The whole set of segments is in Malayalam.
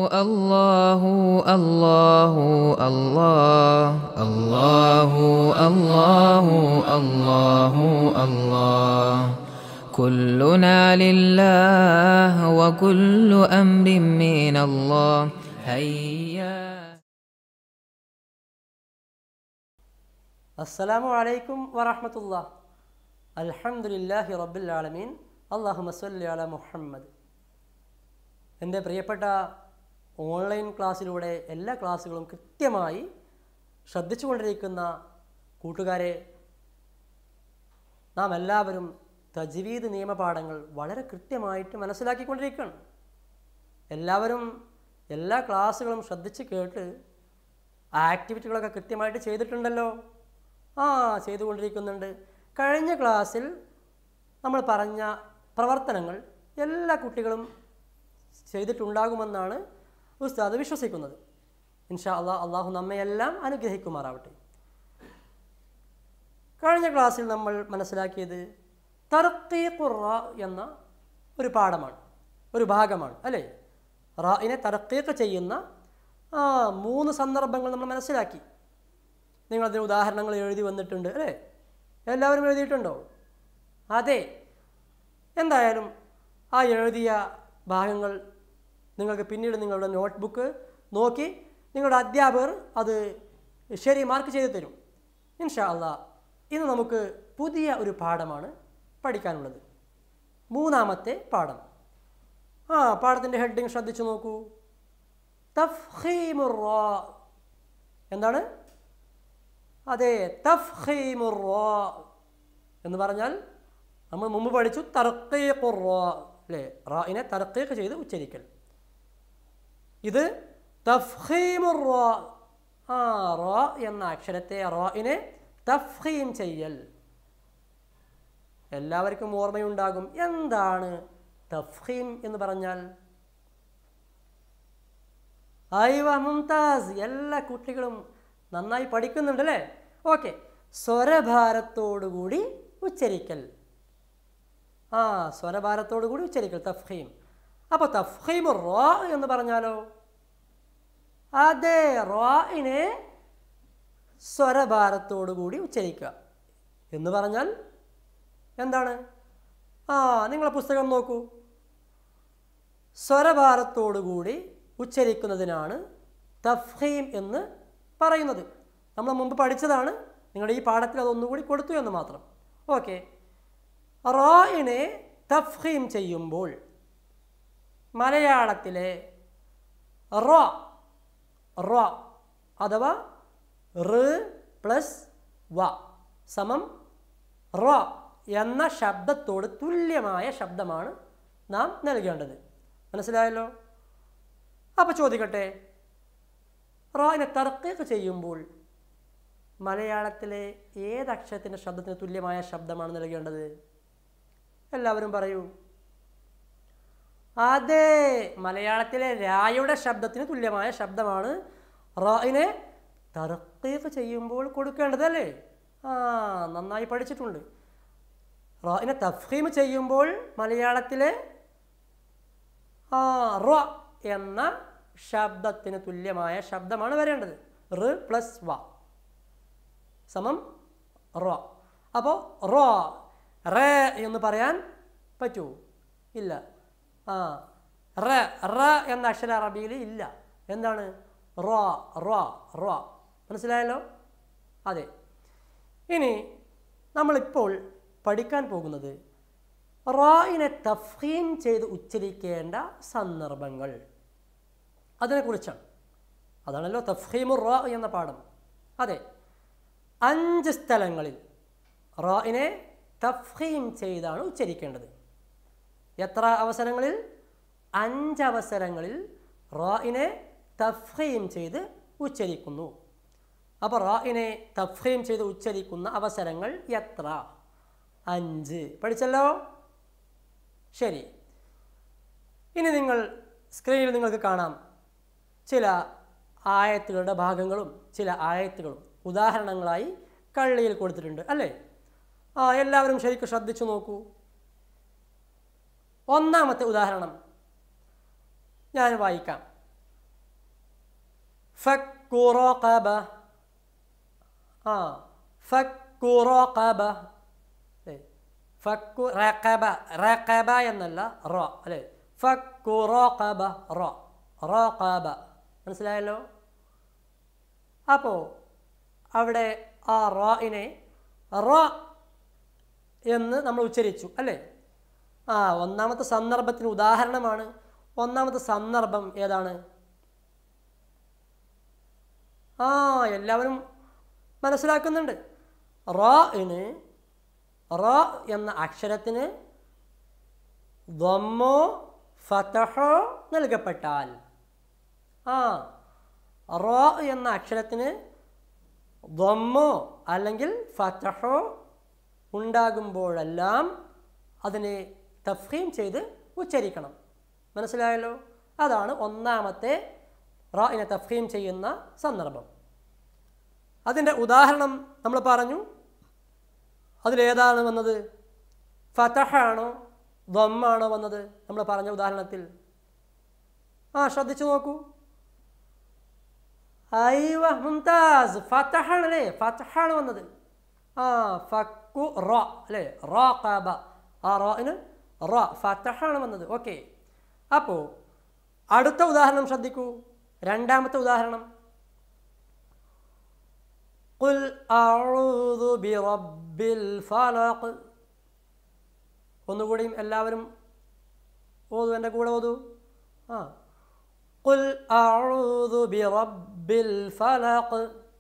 الله الله الله الله الله الله الله كلنا لله وكل أمر من الله هيا അസ്സലാമു അലൈക്കും വറഹമത്തുള്ള അൽഹംദുലില്ലാഹി റബ്ബിൽ ആലമീൻ അള്ളാഹു മസ്വല്ലി അല മുഹമ്മദ് എൻ്റെ പ്രിയപ്പെട്ട ഓൺലൈൻ ക്ലാസ്സിലൂടെ എല്ലാ ക്ലാസ്സുകളും കൃത്യമായി ശ്രദ്ധിച്ചുകൊണ്ടിരിക്കുന്ന കൂട്ടുകാരെ നാം എല്ലാവരും തജ്വീദ് നിയമപാഠങ്ങൾ വളരെ കൃത്യമായിട്ട് മനസ്സിലാക്കിക്കൊണ്ടിരിക്കുകയാണ് എല്ലാവരും എല്ലാ ക്ലാസ്സുകളും ശ്രദ്ധിച്ച് കേട്ട് ആക്ടിവിറ്റികളൊക്കെ കൃത്യമായിട്ട് ചെയ്തിട്ടുണ്ടല്ലോ ആ ചെയ്തുകൊണ്ടിരിക്കുന്നുണ്ട് കഴിഞ്ഞ ക്ലാസ്സിൽ നമ്മൾ പറഞ്ഞ പ്രവർത്തനങ്ങൾ എല്ലാ കുട്ടികളും ചെയ്തിട്ടുണ്ടാകുമെന്നാണ് ഉസ്താദ് വിശ്വസിക്കുന്നത് ഇൻഷാ അള്ളാഹ് അള്ളാഹു നമ്മയെല്ലാം അനുഗ്രഹിക്കുമാറാവട്ടെ കഴിഞ്ഞ ക്ലാസ്സിൽ നമ്മൾ മനസ്സിലാക്കിയത് തർക്കീഖുർ റ എന്ന ഒരു പാഠമാണ് ഒരു ഭാഗമാണ് അല്ലേ റായിനെ തർക്കീഖ് ചെയ്യുന്ന ആ മൂന്ന് സന്ദർഭങ്ങൾ നമ്മൾ മനസ്സിലാക്കി നിങ്ങളതിന് ഉദാഹരണങ്ങൾ എഴുതി വന്നിട്ടുണ്ട് അല്ലേ എല്ലാവരും എഴുതിയിട്ടുണ്ടോ അതെ എന്തായാലും ആ എഴുതിയ ഭാഗങ്ങൾ നിങ്ങൾക്ക് പിന്നീട് നിങ്ങളുടെ നോട്ട്ബുക്ക് നോക്കി നിങ്ങളുടെ അധ്യാപകർ അത് ശരി മാർക്ക് ചെയ്തു തരും ഇൻഷാ അള്ളാ ഇന്ന് നമുക്ക് പുതിയ ഒരു പാഠമാണ് പഠിക്കാനുള്ളത് മൂന്നാമത്തെ പാഠം ആ പാഠത്തിൻ്റെ ഹെഡിങ് ശ്രദ്ധിച്ചു നോക്കൂ തഫ്ഹീമുർ റാ എന്താണ് അതെ തഫ്ഹീമുർ റാ എന്ന് പറഞ്ഞാൽ നമ്മൾ മുമ്പ് പഠിച്ചു തർക്കീഖുർ റാ അല്ലേ റായിനെ തർക്കീഖ് ചെയ്ത് ഉച്ചരിക്കൽ ഇത് തഫ്ഹീമുർ റാ ആ റാ എന്ന അക്ഷരത്തെ റായിനെ തഫ്ഹീം ചെയ്യൽ എല്ലാവർക്കും ഓർമ്മയുണ്ടാകും എന്താണ് തഫ്ഹീം എന്ന് പറഞ്ഞാൽ ഐവ മുംതാസ് എല്ലാ കുട്ടികളും നന്നായി പഠിക്കുന്നുണ്ട് അല്ലേ ഓക്കെ സ്വരഭാരത്തോടുകൂടി ഉച്ചരിക്കൽ ആ സ്വരഭാരത്തോടുകൂടി ഉച്ചരിക്കൽ തഫ്ഹീം അപ്പോൾ തഫ്ഹീം റോ എന്ന് പറഞ്ഞാലോ അതെ റോയിനെ സ്വരഭാരത്തോടുകൂടി ഉച്ചരിക്കുക എന്ന് പറഞ്ഞാൽ എന്താണ് ആ നിങ്ങളെ പുസ്തകം നോക്കൂ സ്വരഭാരത്തോടുകൂടി ഉച്ചരിക്കുന്നതിനാണ് തഫ്ഹീം എന്ന് പറയുന്നത് നമ്മൾ മുമ്പ് പഠിച്ചതാണ് നിങ്ങളുടെ ഈ പാഠത്തിൽ അതൊന്നുകൂടി കൊടുത്തു എന്ന് മാത്രം ഓക്കെ റായിനെ തഫ്ഹീം ചെയ്യുമ്പോൾ മലയാളത്തിലെ റോ റോ അഥവാ റ് പ്ലസ് വ സമം റോ എന്ന ശബ്ദത്തോട് തുല്യമായ ശബ്ദമാണ് നാം നൽകേണ്ടത് മനസ്സിലായല്ലോ അപ്പോൾ ചോദിക്കട്ടെ റായിനെ തർക്കീക്ക് ചെയ്യുമ്പോൾ മലയാളത്തിലെ ഏത് അക്ഷരത്തിൻ്റെ ശബ്ദത്തിന് തുല്യമായ ശബ്ദമാണ് നൽകേണ്ടത് എല്ലാവരും പറയൂ അതെ മലയാളത്തിലെ രായുടെ ശബ്ദത്തിന് തുല്യമായ ശബ്ദമാണ് റായിനെ തർക്കീക്ക് ചെയ്യുമ്പോൾ കൊടുക്കേണ്ടത് അല്ലേ ആ നന്നായി പഠിച്ചിട്ടുണ്ട് റായിനെ തഫീം ചെയ്യുമ്പോൾ മലയാളത്തിലെ ആ റ എന്ന ശബ്ദത്തിന് തുല്യമായ ശബ്ദമാണ് വരേണ്ടത് റ് പ്ലസ് വ സമം റോ അപ്പോൾ റോ റേ എന്ന് പറയാൻ പറ്റുമോ ഇല്ല ആ റ റ എന്ന അക്ഷര അറബിയിൽ ഇല്ല എന്താണ് റോ റോ റോ മനസ്സിലായല്ലോ അതെ ഇനി നമ്മളിപ്പോൾ പഠിക്കാൻ പോകുന്നത് റായിനെ തഫീം ചെയ്ത് ഉച്ചരിക്കേണ്ട സന്ദർഭങ്ങൾ അതിനെക്കുറിച്ചാണ് അതാണല്ലോ തഫീമുർ റാ എന്ന പാഠം അതെ അഞ്ച് സ്ഥലങ്ങളിൽ റായിനെ തഫീം ചെയ്താണ് ഉച്ചരിക്കേണ്ടത് എത്ര അവസരങ്ങളിൽ അഞ്ച് അവസരങ്ങളിൽ റായിനെ തഫീം ചെയ്ത് ഉച്ചരിക്കുന്നു അപ്പോൾ റായിനെ തഫീം ചെയ്ത് ഉച്ചരിക്കുന്ന അവസരങ്ങൾ എത്ര അഞ്ച് പഠിച്ചല്ലോ ശരി ഇനി നിങ്ങൾ സ്ക്രീനിൽ നിങ്ങൾക്ക് കാണാം ചില ആയത്തുകളുടെ ഭാഗങ്ങളും ചില ആയത്തുകളും ഉദാഹരണങ്ങളായി കള്ളിയിൽ കൊടുത്തിട്ടുണ്ട് അല്ലേ ആ എല്ലാവരും ശരിക്കും ശ്രദ്ധിച്ചു നോക്കൂ ഒന്നാമത്തെ ഉദാഹരണം ഞാൻ വായിക്കാം ഫക്കു റഖബ ആ ഫക്കു റഖബ അല്ലേ ഫക്കു റഖബ റഖബ എന്നല്ല റ അല്ലേ ഫക്കു റഖബ റ റഖബ മനസ്സിലായല്ലോ അപ്പോൾ അവിടെ ആ റായിനെ റ എന്ന് നമ്മൾ ഉച്ചരിച്ചു അല്ലേ ആ ഒന്നാമത്തെ സന്ദർഭത്തിന് ഉദാഹരണമാണ് ഒന്നാമത്തെ സന്ദർഭം ഏതാണ് ആ എല്ലാവരും മനസ്സിലാക്കുന്നുണ്ട് റാഇന് റ എന്ന അക്ഷരത്തിന് ദ്വമ്മോ ഫതഹോ നൽകപ്പെട്ടാൽ ആ റ എന്ന അക്ഷരത്തിന് ദ്വമ്മോ അല്ലെങ്കിൽ ഫതഹോ ഉണ്ടാകുമ്പോഴെല്ലാം അതിനെ തഫീം ചെയ്ത് ഉച്ചരിക്കണം മനസ്സിലായല്ലോ അതാണ് ഒന്നാമത്തെ റായിനെ തഫീം ചെയ്യുന്ന സന്ദർഭം അതിൻ്റെ ഉദാഹരണം നമ്മൾ പറഞ്ഞു അതിലേതാണ് വന്നത് ഫതഹാണോ ദ്വമ്മാണോ വന്നത് നമ്മൾ പറഞ്ഞ ഉദാഹരണത്തിൽ ആ ശ്രദ്ധിച്ചു നോക്കൂ ഐവ മുംതാസ് ഫതഹാണ് അല്ലേ ഫതഹാണ് വന്നത് ആ ഫക്കു റ അല്ലേ റ കാബ ആ റോന് റ ഫതഹാണ് വന്നത് ഓക്കെ അപ്പോൾ അടുത്ത ഉദാഹരണം ശ്രദ്ധിക്കൂ രണ്ടാമത്തെ ഉദാഹരണം قل أعوذ برب الفلق ഒന്നുകൂടിയും എല്ലാവരും ഓതു എൻ്റെ കൂടെ ഓതു ആ قل أعوذ برب الفلق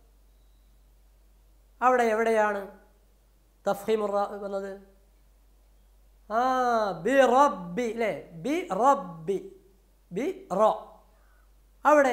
അവിടെ എവിടെയാണ് തഫീമുറ വന്നത് ആ ബി റബ്ബി അല്ലേ ബി റബ്ബി ബി റോ അവിടെ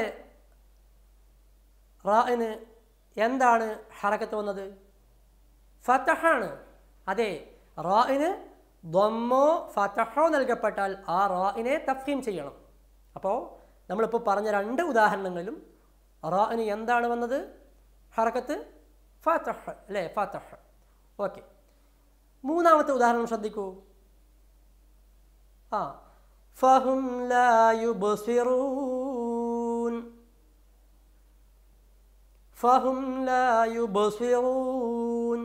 റായിന് എന്താണ് ഹറക്കത്ത് വന്നത് ഫതഹാണ് അതെ റായിന് ദ്വമ്മോ ഫതഹോ നൽകപ്പെട്ടാൽ ആ റായിനെ തഫീം ചെയ്യണം അപ്പോൾ നമ്മളിപ്പോൾ പറഞ്ഞ രണ്ട് ഉദാഹരണങ്ങളിലും റായിന് എന്താണ് വന്നത് ഹറക്കത്ത് ഫതഹ് അല്ലേ ഫതഹ് ഓക്കെ മൂന്നാമത്തെ ഉദാഹരണം ശ്രദ്ധിക്കൂ ആ ഫഹും ലാ യുബ്സിറൂൻ ഫഹും ലാ യുബ്സിറൂൻ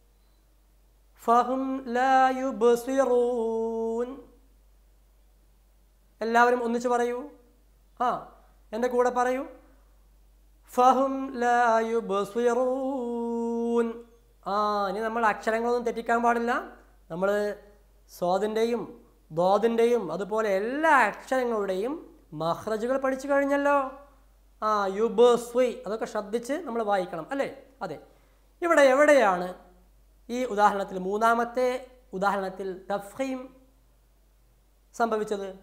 ഫഹും ലാ യുബ്സിറൂൻ എല്ലാവരും ഒന്നിച്ച് പറയൂ ആ എൻ്റെ കൂടെ പറയൂ ഫഹും ലാ യുബ്സിറൂൻ ആ ഇനി നമ്മൾ അക്ഷരങ്ങളൊന്നും തെറ്റിക്കാൻ പാടില്ല നമ്മൾ സ്വാദിൻ്റെയും ദ്വാദിൻ്റെയും അതുപോലെ എല്ലാ അക്ഷരങ്ങളുടെയും മഹ്റജുകൾ പഠിച്ചു കഴിഞ്ഞല്ലോ ആ യുബസ്വി അതൊക്കെ ശ്രദ്ധിച്ച് നമ്മൾ വായിക്കണം അല്ലേ അതെ ഇവിടെ എവിടെയാണ് ഈ ഉദാഹരണത്തിൽ മൂന്നാമത്തെ ഉദാഹരണത്തിൽ തഫീം സംഭവിച്ചത്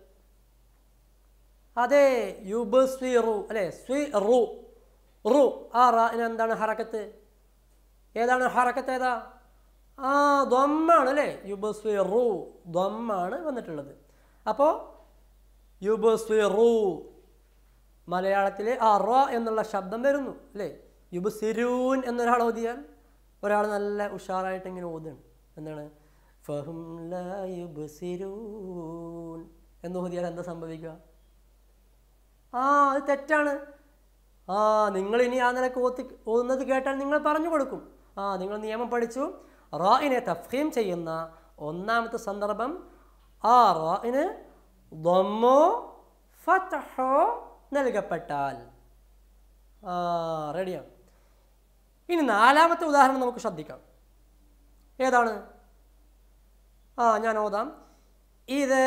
അതെ യുബസ്വിറു അല്ലേ സ്വി റു റു ആ റാന് എന്താണ് ഹറക്കത്ത് ഏതാണ് ഹറക്കത്ത് ഏതാ ആ ദ്വമ്മാണ് അല്ലേ യുബസ്വി റു ദ്വമ്മാണ് വന്നിട്ടുള്ളത് അപ്പോൾ യുബസ്വി റു മലയാളത്തിൽ ആ റ എന്നുള്ള ശബ്ദം വരുന്നു അല്ലേ യുബസിരൂൻ എന്നൊരാൾ ഓതിയാൽ ഒരാൾ നല്ല ഉഷാറായിട്ട് ഇങ്ങനെ ഓതുകയാണ് എന്താണ് ഫഹും ലാ യുബ്സിരൂൻ എന്ന് ഓതിയാൽ എന്താ സംഭവിക്കുക ആ അത് തെറ്റാണ് ആ നിങ്ങൾ ഇനി ആ നിലക്ക് ഓത്തി ഓതുന്നത് കേട്ടാൽ നിങ്ങൾ പറഞ്ഞു കൊടുക്കും ആ നിങ്ങൾ നിയമം പഠിച്ചു റായിനെ തഫീം ചെയ്യുന്ന ഒന്നാമത്തെ സന്ദർഭം ആ റായിന് ദ്വമ്മോ ഫതഹോ നൽകപ്പെട്ടാൽ ആ റെഡിയാണ് ഇനി നാലാമത്തെ ഉദാഹരണം നമുക്ക് ശ്രദ്ധിക്കാം ഏതാണ് ആ ഞാൻ ഓതാം ഇത്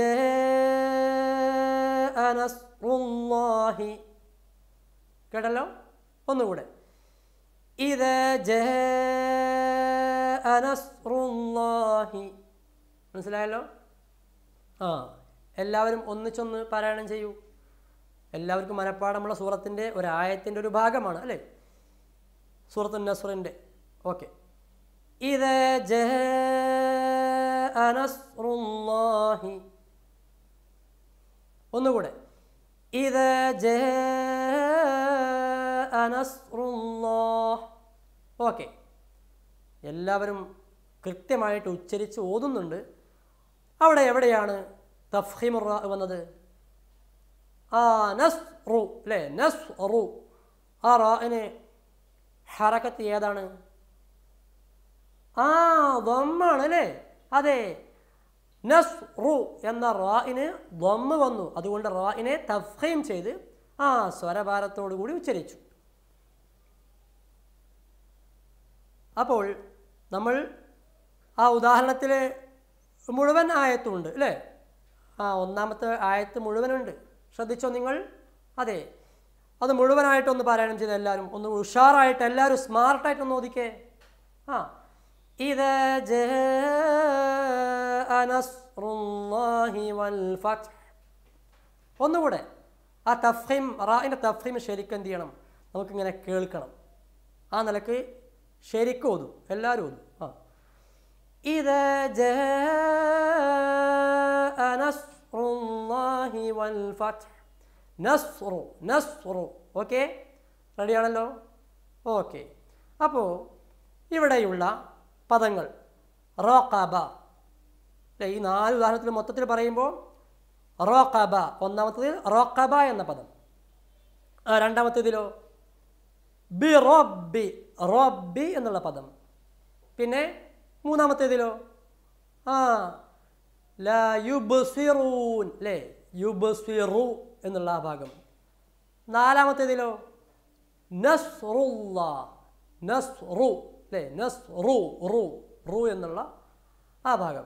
നസ്റുല്ലാഹി കേട്ടല്ലോ ഒന്നുകൂടെ ഇത് നസ്റുല്ലാഹി മനസ്സിലായല്ലോ ആ എല്ലാവരും ഒന്നിച്ചൊന്ന് പാരായണം ചെയ്യൂ എല്ലാവർക്കും മനപ്പാടമുള്ള സൂറത്തിൻ്റെ ഒരു ആയത്തിൻ്റെ ഒരു ഭാഗമാണ് അല്ലേ സൂറത്ത് നസ്റിൻ്റെ ഓക്കെ ഇത് നസ്റുല്ലാഹി ഒന്നുകൂടെ ഇത് നസ്റുല്ലാഹ് ഓക്കെ എല്ലാവരും കൃത്യമായിട്ട് ഉച്ചരിച്ച് ഓതുന്നുണ്ട് അവിടെ എവിടെയാണ് തഫീമുറ വന്നത് ആ നസ് റു അല്ലേ നസ് റു ആ റാഇന് ഹറക്കത്ത് ഏതാണ് ആ ദമ്മാണ് അല്ലേ അതെ നസ് റു എന്ന റായിന് ദമ്മ് വന്നു അതുകൊണ്ട് റായിനെ തഫീം ചെയ്ത് ആ സ്വരഭാരത്തോടു കൂടി ഉച്ചരിച്ചു അപ്പോൾ നമ്മൾ ആ ഉദാഹരണത്തിൽ മുഴുവൻ ആയത്തുണ്ട് അല്ലേ ആ ഒന്നാമത്തെ ആയത്ത് മുഴുവനുണ്ട് ശ്രദ്ധിച്ചോ നിങ്ങൾ അതെ അത് മുഴുവനായിട്ടൊന്ന് പാരായണം ചെയ്ത് എല്ലാവരും ഒന്ന് ഉഷാറായിട്ട് എല്ലാവരും സ്മാർട്ടായിട്ടൊന്ന് ഓദിക്കേ ആ إذا جاء نصر الله والفتح ഒന്നുകൂടെ ആ തഫീം റായിൻ്റെ തഫീം ശരിക്കും എന്ത് ചെയ്യണം നമുക്കിങ്ങനെ കേൾക്കണം ആ നിലക്ക് ശരിക്കും ഓതും എല്ലാവരും ഓതും ആ إذا جاء نصر الله والفتح نصر نصر ഓക്കെ റെഡിയാണല്ലോ ഓക്കെ അപ്പോൾ ഇവിടെയുള്ള പദങ്ങൾ റോക്കാബ അല്ലേ ഈ നാല് ഉദാഹരണത്തിൽ മൊത്തത്തിൽ പറയുമ്പോൾ റോക്കാബ ഒന്നാമത്തത് റോക്കാബ എന്ന പദം ആ രണ്ടാമത്തേതിലോ ബി റോബി റോബി എന്നുള്ള പദം പിന്നെ മൂന്നാമത്തേതിലോ ആ ല യുബ്സിറൂൻ അല്ലേ യുബ്സിറു എന്നുള്ള ആ ഭാഗം നാലാമത്തേതിലോ നസ്റുല്ലാ നസ്റു അല്ലേ നസ്റു റു റു എന്നുള്ള ആ ഭാഗം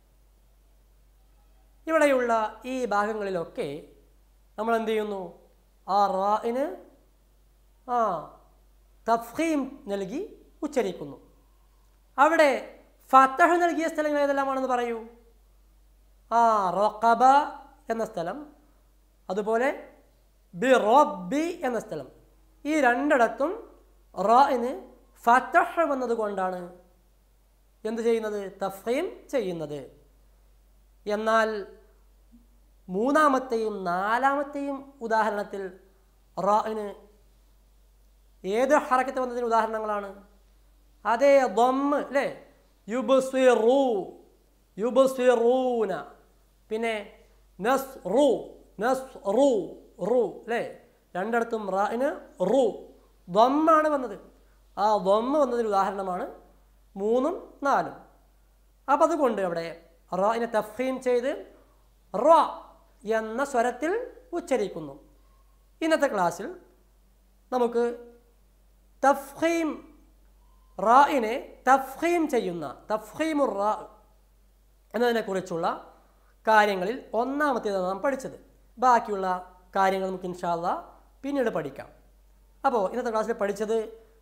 ഇവിടെയുള്ള ഈ ഭാഗങ്ങളിലൊക്കെ നമ്മൾ എന്ത് ചെയ്യുന്നു ആ റായിന് ആ തഫീം നൽകി ഉച്ചരിക്കുന്നു അവിടെ ഫത്തഹ് നൽകിയ സ്ഥലങ്ങൾ ഏതെല്ലാമാണെന്ന് പറയൂ ആ റോക്കബ എന്ന സ്ഥലം അതുപോലെ ബി റോബി എന്ന സ്ഥലം ഈ രണ്ടിടത്തും റായിന് ഫത്തഹ് വന്നതുകൊണ്ടാണ് എന്ത് ചെയ്യുന്നത് തഫീം ചെയ്യുന്നത് എന്നാൽ മൂന്നാമത്തെയും നാലാമത്തെയും ഉദാഹരണത്തിൽ റായിന് ഏത് ഹറക്കത്ത് വന്നതിന് ഉദാഹരണങ്ങളാണ് അതേ ദമ്മ് അല്ലേ യുബസ്വിറു യുബസ്വിറൂന പിന്നെ നസ് റു നസ് റു റു അല്ലേ രണ്ടിടത്തും റായിന് റു ദമ്മാണ് വന്നത് ആ ദമ്മ് വന്നതിന് ഉദാഹരണമാണ് മൂന്നും നാലും അപ്പം അതുകൊണ്ട് അവിടെ റായിനെ തഫീം ചെയ്ത് റ എന്ന സ്വരത്തിൽ ഉച്ചരിക്കുന്നു ഇന്നത്തെ ക്ലാസ്സിൽ നമുക്ക് തഫീം റായിനെ തഫീം ചെയ്യുന്ന തഫീമുർ റാ എന്നതിനെക്കുറിച്ചുള്ള കാര്യങ്ങളിൽ ഒന്നാമത്തേതാണ് നാം പഠിച്ചത് ബാക്കിയുള്ള കാര്യങ്ങൾ നമുക്ക് ഇൻഷാല്ല പിന്നീട് പഠിക്കാം അപ്പോൾ ഇന്നത്തെ ക്ലാസ്സിൽ പഠിച്ചത്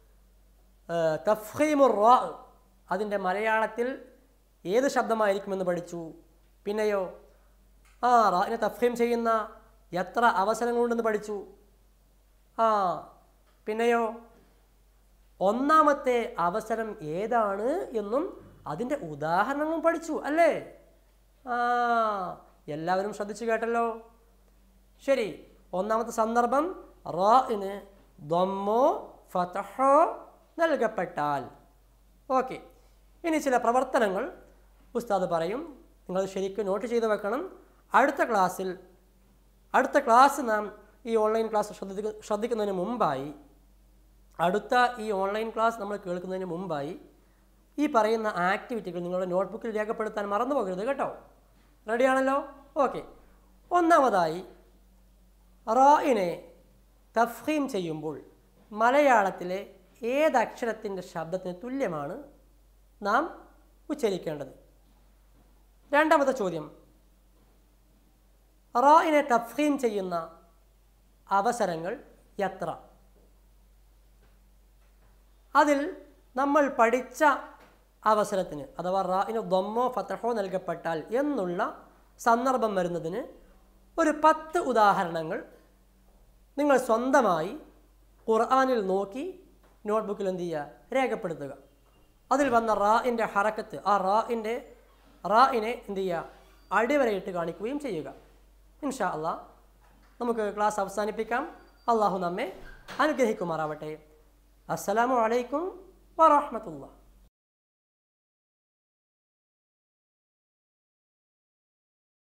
തഫീമുർ റാ അതിൻ്റെ മലയാളത്തിൽ ഏത് ശബ്ദമായിരിക്കുമെന്ന് പഠിച്ചു പിന്നെയോ ആ റായിനെ തഫീം ചെയ്യുന്ന എത്ര അവസരങ്ങളുണ്ടെന്ന് പഠിച്ചു ആ പിന്നെയോ ഒന്നാമത്തെ അവസരം ഏതാണ് എന്നും അതിൻ്റെ ഉദാഹരണങ്ങളും പഠിച്ചു അല്ലേ ആ എല്ലാവരും ശ്രദ്ധിച്ചു കേട്ടല്ലോ ശരി ഒന്നാമത്തെ സന്ദർഭം റായിന് ദമ്മോ ഫതഹോ നൽകപ്പെട്ടാൽ ഓക്കെ ഇനി ചില പ്രവർത്തനങ്ങൾ ഉസ്താദ് പറയും നിങ്ങൾ ശരിക്കും നോട്ട് ചെയ്ത് വെക്കണം അടുത്ത ക്ലാസ്സിൽ അടുത്ത ക്ലാസ് നാം ഈ ഓൺലൈൻ ക്ലാസ് ശ്രദ്ധിക്ക ശ്രദ്ധിക്കുന്നതിന് മുമ്പായി അടുത്ത ഈ ഓൺലൈൻ ക്ലാസ് നമ്മൾ കേൾക്കുന്നതിന് മുമ്പായി ഈ പറയുന്ന ആക്ടിവിറ്റികൾ നിങ്ങളുടെ നോട്ട്ബുക്കിൽ രേഖപ്പെടുത്താൻ മറന്നു പോകരുത് കേട്ടോ റെഡിയാണല്ലോ ഓക്കെ ഒന്നാമതായി റായിനെ തഫീം ചെയ്യുമ്പോൾ മലയാളത്തിലെ ഏതക്ഷരത്തിൻ്റെ ശബ്ദത്തിന് തുല്യമാണ് നാം ഉച്ചരിക്കേണ്ടത് രണ്ടാമത്തെ ചോദ്യം റായിനെ തഫീം ചെയ്യുന്ന അവസരങ്ങൾ എത്ര അതിൽ നമ്മൾ പഠിച്ച അവസരത്തിന് അഥവാ റായിന് ദമ്മോ ഫത്തഹോ നൽകപ്പെട്ടാൽ എന്നുള്ള സന്ദർഭം വരുന്നതിന് ഒരു പത്ത് ഉദാഹരണങ്ങൾ നിങ്ങൾ സ്വന്തമായി ഖുർആാനിൽ നോക്കി നോട്ട്ബുക്കിൽ എന്ത് ചെയ്യുക രേഖപ്പെടുത്തുക അതിൽ വന്ന റായിൻ്റെ ഹറക്കത്ത് ആ റായിൻ്റെ റായിനെ എന്ത് ചെയ്യുക അടിവരയിട്ട് കാണിക്കുകയും ചെയ്യുക ഇൻഷാ അള്ളാഹ് നമുക്ക് ക്ലാസ് അവസാനിപ്പിക്കാം അള്ളാഹു നമ്മെ അനുഗ്രഹിക്കുമാറാവട്ടെ അസ്സലാമു അലൈക്കും വറഹമത്തുള്ള